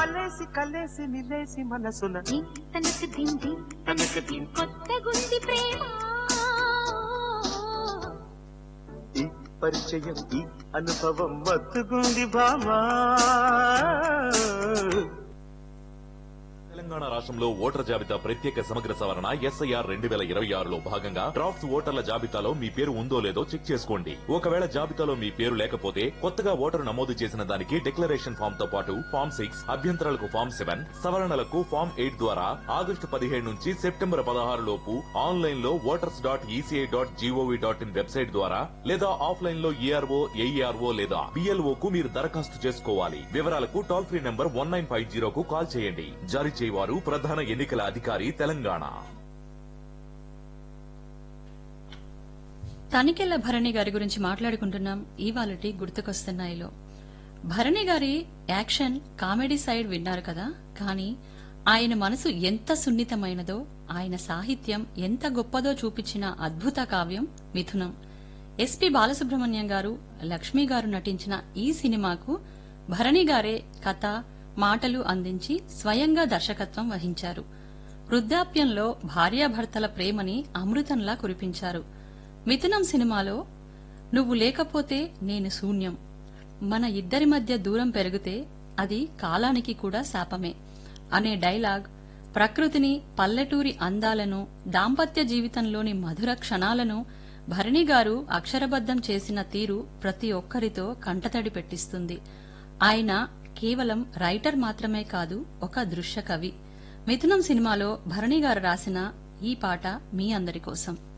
వలేసి కలేసి నిలేసి మనసున ధిం తనకు ధిం ధిం తనకు ధిం. కొత్త గుంది ప్రేమ ఈ పరిచయం ఈ అనుభవం మత్తుగుంది భామా తెలంగాణ రాష్ట్రంలో ఓటర్ జాబితా ప్రత్యేక సమగ్ర సవరణ ఎస్ఐఆర్ రెండు వేల ఇరవై ఆరులో భాగంగా డ్రాఫ్ట్స్ ఓటర్ల జాబితాలో మీ పేరు ఉందో లేదో చెక్ చేసుకోండి ఒకవేళ జాబితాలో మీ పేరు లేకపోతే కొత్తగా ఓటరు నమోదు చేసిన దానికి డిక్లరేషన్ ఫామ్ తో పాటు ఫామ్ సిక్స్ అభ్యంతరాలకు ఫామ్ సెవెన్ సవరణలకు ఫామ్ ఎయిట్ ద్వారా ఆగస్టు పదిహేడు నుంచి సెప్టెంబర్ పదహారు లోపు ఆన్లైన్ లో voters dot ECI dot GOV dot in website ద్వారా లేదా ఆఫ్లైన్ లో ఈఆర్ఓ ఏఈఆర్ఓ లేదా బిఎల్ఓ కు మీరు దరఖాస్తు చేసుకోవాలి వివరాలకు toll free number one nine five జీరోకు కాల్ చేయండి జారీ చేయవారు ప్రధాన ఎన్నికల అధికారి తెలంగాణ తనికెళ్ల భరణి గారి గురించి మాట్లాడుకుంటున్నాం ఇవాళటి గుర్తుకొస్తున్నాయిలో భరణి గారి యాక్షన్ కామెడీ సైడ్ విన్నారు కదా కానీ ఆయన మనసు ఎంత సున్నితమైనదో ఆయన సాహిత్యం ఎంత గొప్పదో చూపించిన అద్భుత కావ్యం మిథునం ఎస్పి బాలసుబ్రహ్మణ్యం గారు లక్ష్మి గారు నటించిన ఈ సినిమాకు భరణి గారే కథ మాటలు అందించి స్వయంగా దర్శకత్వం వహించారు వృద్ధాప్యంలో భార్యాభర్తల ప్రేమని అమృతంలా కురిపించారు మిథునం సినిమాలో నువ్వు లేకపోతే నేను శూన్యం మన ఇద్దరి మధ్య దూరం పెరిగితే అది కాలానికి కూడా శాపమే అనే డైలాగ్ ప్రకృతిని పల్లెటూరి అందాలను దాంపత్య జీవితంలోని మధుర క్షణాలను భరణి గారు అక్షరబద్ధం చేసిన తీరు ప్రతి ఒక్కరితో కంటతడి పెట్టిస్తుంది ఆయన కేవలం రైటర్ మాత్రమే కాదు ఒక దృశ్య కవి మిథునం సినిమాలో భరణి గారు రాసిన ఈ పాట మీ అందరి కోసం